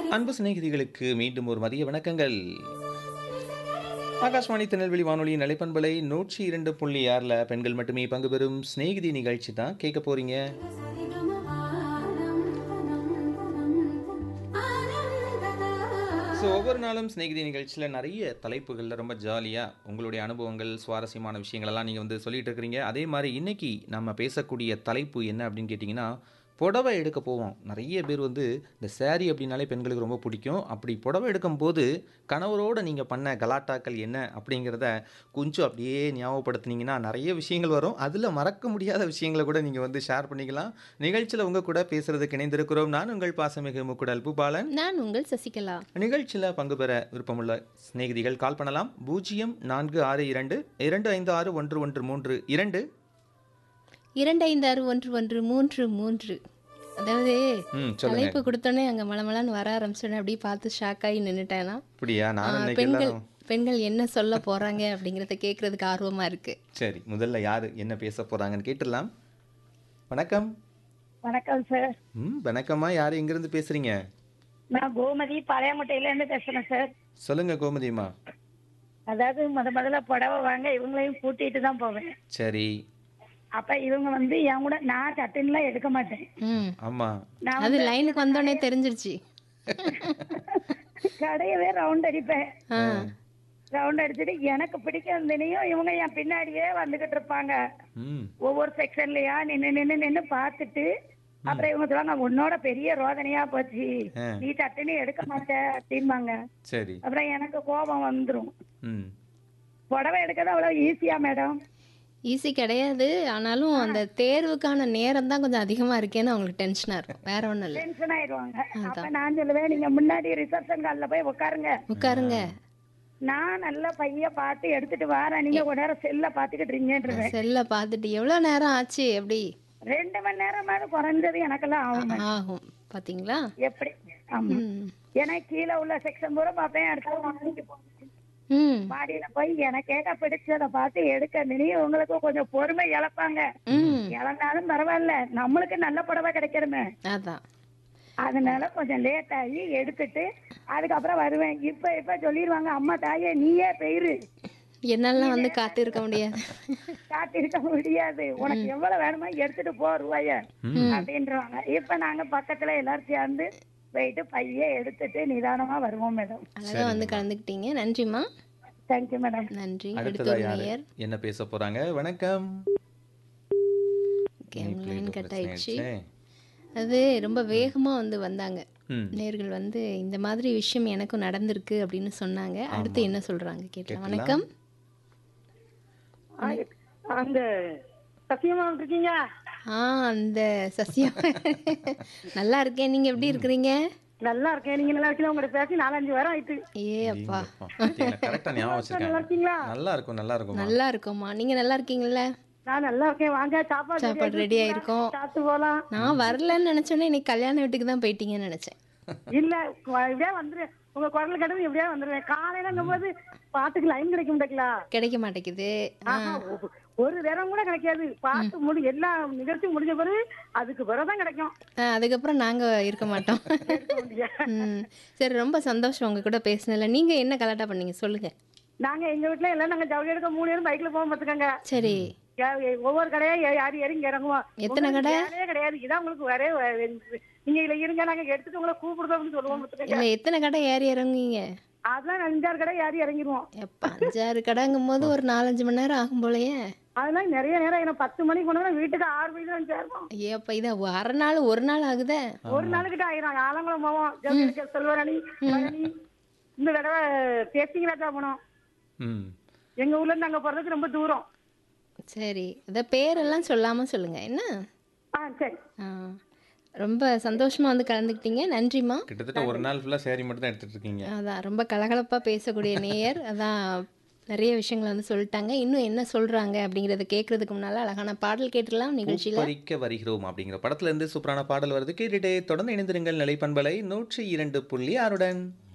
அன்பு சிநேகிதிகளுக்கு மீண்டும் ஒரு மதிய வணக்கங்கள் ஆகாஷ்வாணி திருநெல்வேலி வானொலி நிலைப்பண்பலை நூற்றி இரண்டு புள்ளி ஆறில் பெண்கள் மட்டுமே பங்கு பெறும் சிநேகிதி நிகழ்ச்சி தான் கேட்க போறீங்க ஸோ ஒவ்வொரு நாளும் சிநேகிதி நிகழ்ச்சியில் நிறைய தலைப்புகளில் ரொம்ப ஜாலியாக உங்களுடைய அனுபவங்கள் சுவாரஸ்யமான விஷயங்களெல்லாம் நீங்கள் வந்து சொல்லிட்டு இருக்கிறீங்க அதே மாதிரி இன்னைக்கு நம்ம பேசக்கூடிய தலைப்பு என்ன அப்படின்னு கேட்டிங்கன்னா புடவை எடுக்க போவோம் நிறைய பேர் வந்து இந்த saree அப்படின்னாலே பெண்களுக்கு ரொம்ப பிடிக்கும் அப்படி புடவை எடுக்கும்போது கணவரோடு நீங்கள் பண்ண கலாட்டாக்கள் என்ன அப்படிங்கிறத கொஞ்சம் அப்படியே ஞாபகப்படுத்துனீங்கன்னா நிறைய விஷயங்கள் வரும் அதில் மறக்க முடியாத விஷயங்களை கூட நீங்கள் வந்து ஷேர் பண்ணிக்கலாம் நிகழ்ச்சியில் உங்கள் கூட பேசுகிறதுக்கு இணைந்திருக்கிறோம் நான் உங்கள் பாசமிகு முக்குடல் பூபாலன் நான் உங்கள் சசிகலா நிகழ்ச்சியில் பங்கு பெற விருப்பமுள்ள சிநேகிதிகள் கால் பண்ணலாம் பூஜ்ஜியம் நான்கு ஆறு இரண்டு இரண்டு ஐந்து ஆறு ஒன்று ஒன்று மூன்று இரண்டு இரண்டு ஐந்து ஆறு ஒன்று ஒன்று மூன்று மூன்று அதாவது ம் சொல்லுங்க தலைப்பு கொடுத்தோன்னே அங்கே மலமலான்னு வர ஆரம்பிச்சோன்னே அப்படியே பார்த்து ஷாக் ஆகி நின்றுட்டேனா அப்படியா நான் இன்னைக்கு பெண்கள் எல்லாரும் பெண்கள் என்ன சொல்ல போறாங்க அப்படிங்கிறத கேட்கறதுக்கு ஆர்வமா இருக்கு சரி முதல்ல யார் என்ன பேச போகிறாங்கன்னு கேட்டுடலாம் வணக்கம் வணக்கம் சார் ம் வணக்கம்மா யார் எங்கேருந்து பேசுகிறீங்க நான் கோமதி பழையமுட்டையில இருந்து பேசுறேன் சார் சொல்லுங்க கோமதிம்மா அதாவது முத முதல்ல புடவை வாங்க இவங்களையும் கூட்டிட்டு தான் போவேன் சரி அப்ப இவங்க வந்து என் கூட நான் சட்டுன்னுலாம் எடுக்க மாட்டேன் ம் ஆமாம் நான் அது லைனுக்கு வந்தோடனே தெரிஞ்சிருச்சு கடையவே ரவுண்ட் அடிப்பேன் ஆ ரவுண்ட் அடிச்சுட்டு எனக்கு பிடிக்கிறதுனையும் இவங்க என் பின்னாடியே வந்துகிட்டு இருப்பாங்க ம் ஒவ்வொரு செக்ஷன்லயா நின்னு நின்னு நின்னு பார்த்துட்டு அப்புறம் இவங்க சொல்லுவாங்க உன்னோட பெரிய ரோதனையா போச்சு ஆ. நீ சட்டுன்னு எடுக்க மாட்ட அப்படிம்பாங்க சரி அப்புறம் எனக்கு கோபம் வந்துரும் ம் புடவை எடுக்கிறது அவ்வளவு ஈஸியா மேடம் ஈஸி கிடையாது ஆனாலும் அந்த தேர்வுக்கான நேரம் தான் கொஞ்சம் அதிகமா இருக்கேன்னு அவங்களுக்கு டென்ஷனா இருக்கும் வேற ஒண்ணும் இல்லை டென்ஷன் ஆயிடுவாங்க அப்ப நான் சொல்லுவேன் நீங்க முன்னாடி ரிசப்ஷன் கால்ல போய் உட்காருங்க உட்காருங்க நான் நல்ல பைய பார்த்து எடுத்துட்டு வரேன் நீங்க கொஞ்ச நேரம் செல்ல பாத்துக்கிட்டு இருக்கீங்கன்றேன் செல்ல பார்த்துட்டு எவ்வளோ நேரம் ஆச்சு எப்படி ரெண்டு மணி நேரமாவது குறைஞ்சது எனக்கெல்லாம் ஆகும் ஆகும் பாத்தீங்களா எப்படி ஆமா ம் ஏன்னா கீழே உள்ள செக்ஷன் பூரா பார்ப்பேன் அடுத்த மாடிக்கு போவேன் ம் மாடியில போய் எனக்கு கேட்க பிடிச்சத பார்த்து எடுக்க நினைவு உங்களுக்கு கொஞ்சம் பொறுமை இழப்பாங்க ம் இழந்தாலும் பரவாயில்ல நம்மளுக்கு நல்ல புடவை கிடைக்கணுமே அதான் அதனால கொஞ்சம் லேட் ஆகி எடுத்துட்டு அதுக்கப்புறம் வருவேன் இப்ப இப்ப சொல்லிடுவாங்க அம்மா தாயே நீயே பெயிரு என்னாலாம் வந்து காத்து இருக்க முடியாது காத்திருக்க முடியாது உனக்கு எவ்வளவு வேணுமோ எடுத்துட்டு போ ரூபாய அப்படின்றவாங்க இப்ப நாங்க பக்கத்துல எல்லாரும் சேர்ந்து போயிட்டு பைய எடுத்துட்டு நிதானமா வருவோம் மேடம் அழகா வந்து கலந்துக்கிட்டீங்க நன்றிம்மா தேங்க்யூ மேடம் நன்றி அடுத்ததா அடுத்த யாரு நேயர் என்ன பேச போறாங்க வணக்கம் கேம் லைன் கட் ஆயிடுச்சு ஆயிடுச்சே. அது ரொம்ப வேகமா வந்து வந்தாங்க ம் நேர்கள் வந்து இந்த மாதிரி விஷயம் எனக்கும் நடந்திருக்கு அப்படின்னு சொன்னாங்க அடுத்து என்ன சொல்றாங்க கேட்கலாம் வணக்கம் அந்த சத்தியமா இருக்கீங்க ஆ அந்த சசியம் நல்லா இருக்கேன் நீங்க எப்படி இருக்கிறீங்க நல்லா இருக்கேன் நீங்க நல்லா இருக்கீங்க உங்கள்ட்ட பேசி நாலஞ்சு வாரம் ஆயிட்டு ஏ அப்பா கரெக்டா ஞாபகம் வச்சிருக்கேன் இருக்கீங்களா நல்லா இருக்கும் நல்லா இருக்கும் நல்லா இருக்கோம்மா நீங்க நல்லா இருக்கீங்கல்ல நான் நல்லா இருக்கேன் வாங்க சாப்பாடு சாப்பாடு ரெடி ஆயிருக்கோம் சாப்பிட்டு போலாம் நான் வரலன்னு நினைச்சோன்னே இன்னைக்கு கல்யாண வீட்டுக்கு தான் போயிட்டீங்கன்னு நினைச்சேன் இல்ல வ- இப்படியே வந்துருவேன் உங்க குரல் கேட்டது இப்படியே வந்துருவேன் காலையிலங்கும் போது பாட்டுக்கு லைன் கிடைக்க மாட்டேங்களா கிடைக்க மாட்டேங்குது ஆஹா, ஒ- ஒரு நேரம் கூட கிடைக்காது பாட்டு முடி எல்லா நிகழ்ச்சி முடிஞ்ச பிறகு அதுக்கு பிறகுதான் கிடைக்கும் ஆ, அதுக்கப்புறம் நாங்க இருக்க மாட்டோம் ம் சரி ரொம்ப சந்தோஷம் உங்க கூட பேசினதுல நீங்க என்ன கலாட்டா பண்ணீங்க சொல்லுங்க நாங்க எங்க வீட்டுல எல்லாம் நாங்க ஜவுளி எடுக்க மூணு பேரும் பைக்ல போக பாத்துக்கோங்க சரி யா- யா- ஒவ்வொரு கடையா யா- யாரு இறங்கி இறங்குவோம் எத்தனை உங்களுக்கு கடை? வேலையே கிடையாது இதான் உங்களுக்கு வரே வ- நீங்க இதுல இருங்க நாங்க எடுத்துட்டு உங்களை கூப்பிடுறோம் அப்படின்னு சொல்லுவோம் பாத்துக்கோங்க இல்ல எத்தனை கடை ஏறி இறங்குவீங்க அதெல்லாம் அஞ்சாறு கடை யாரு இறங்கிடுவோம் எப்ப அஞ்சாறு கடைங்கும் போது ஒரு நாலஞ்சு மணி நேரம் ஆகும் போலயே அதெல்லாம் நிறைய நேரம் ஏன்னா பத்து மணிக்கு கொண்டு வந்து வீட்டுக்கு ஆறு மணிக்கு தான் சேருவோம் ஏப்பா இத அரை நாள் ஒரு நாள் ஆகுதே ஒரு நாளுக்கிட்ட ஆயிரம் ஆலங்குளம் போவோம் ஜவுளி எடுக்க செல்வரணி பழனி இந்த தடவை பேசிங்களா போனோம் ம் எங்க ஊர்ல இருந்து அங்க போறதுக்கு ரொம்ப தூரம் சரி இத பேரெல்லாம் சொல்லாம சொல்லுங்க என்ன ஆ சரி ஆ, ரொம்ப சந்தோஷமா வந்து கலந்துக்கிட்டீங்க நன்றிம்மா கிட்டத்தட்ட ஒரு நாள் ஃபுல்லா சேரி மட்டும் தான் எடுத்துட்டு இருக்கீங்க அதான் ரொம்ப கலகலப்பா பேசக்கூடிய நேயர் அதான் நிறைய விஷயங்களை வந்து சொல்லிட்டாங்க இன்னும் என்ன சொல்றாங்க அப்படிங்கறத கேட்கறதுக்கு முன்னால அழகான பாடல் கேட்டுடலாம் நிகழ்ச்சியில பறிக்க வருகிறோம் அப்படிங்கிற படத்துல இருந்து சூப்பரான பாடல் வருது கேட்டுட்டே தொடர்ந்து இணைந்திருங்கள் நிலைப்பண்பலை நூற்றி இரண்டு புள்ளி ஆறுடன்